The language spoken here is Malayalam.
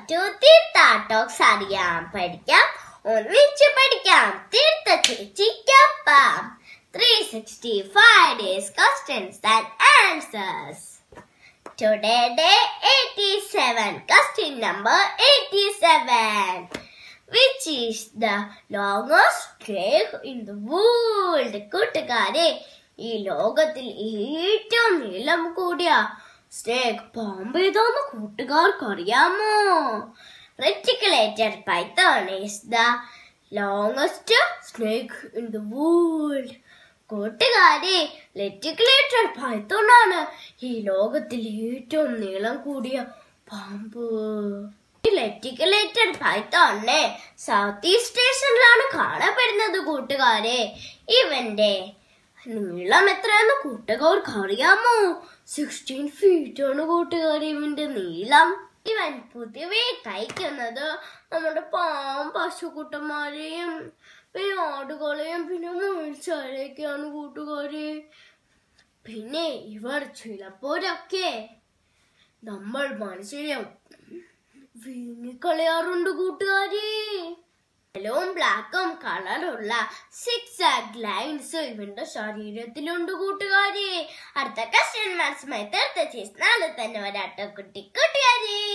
ടു തീർത്ഥ ടോക്സ് അറിയാം പഠിക്കാം ഒന്നിച്ച് പഠിക്കാം തീർത്ഥ ചേച്ചിക്കൊപ്പം three sixty five days questions and answers Today day 87, question number 87. Which is the longest snake in the world? കൂട്ടുകാരെ ഈ ലോകത്തിൽ ഏറ്റവും നീളം കൂടിയ സ്നേക് പാമ്പ് ഏതാന്ന് കൂട്ടുകാർക്ക് അറിയാമോ reticulated python is the longest snake in the world കൂട്ടുകാരെ ലെറ്റിക്കുലേറ്റഡ് പൈത്തോണാണ് ഈ ലോകത്തിൽ ഏറ്റവും നീളം കൂടിയ പാമ്പ് ഈ ലെറ്റിക്കുലേറ്റഡ് പൈത്തോണിനെ സൗത്ത് ഈസ്റ്റ് ഏഷ്യനിലാണ് കാണപ്പെടുന്നത് കൂട്ടുകാരെ ഇവന്റെ നീളം എത്രയെന്ന് കൂട്ടുകാർക്ക് അറിയാമോ സിക്സ്റ്റീൻ ഫീറ്റ് ആണ് കൂട്ടുകാരെ ഇവന്റെ നീളം ഇവൻ പൊതുവെ കഴിക്കുന്നത് നമ്മുടെ പാമ്പ് പശുക്കുട്ടന്മാരെയും പിന്നെ ആടുകളെയും പിന്നെ മുഴിച്ചാരെയൊക്കെയാണ് കൂട്ടുകാരെ പിന്നെ ഇവർ ചിലപ്പോഴൊക്കെ നമ്മൾ മനുഷ്യരെ വീങ്ങിക്കളയാറുണ്ട് കൂട്ടുകാരെ യെല്ലോവും ബ്ലാക്കും കളറുള്ള സിക്സ് ആഗ് ലൈൻസ് ഇവന്റെ ശരീരത്തിലുണ്ട് കൂട്ടുകാരെ അടുത്ത ക്വസ്റ്റ്യൻ മനസ്സുമായി തീർത്ത ചേസ് നാളെ തന്നെ വരാട്ടോ കുട്ടി കൂട്ടുകാരെ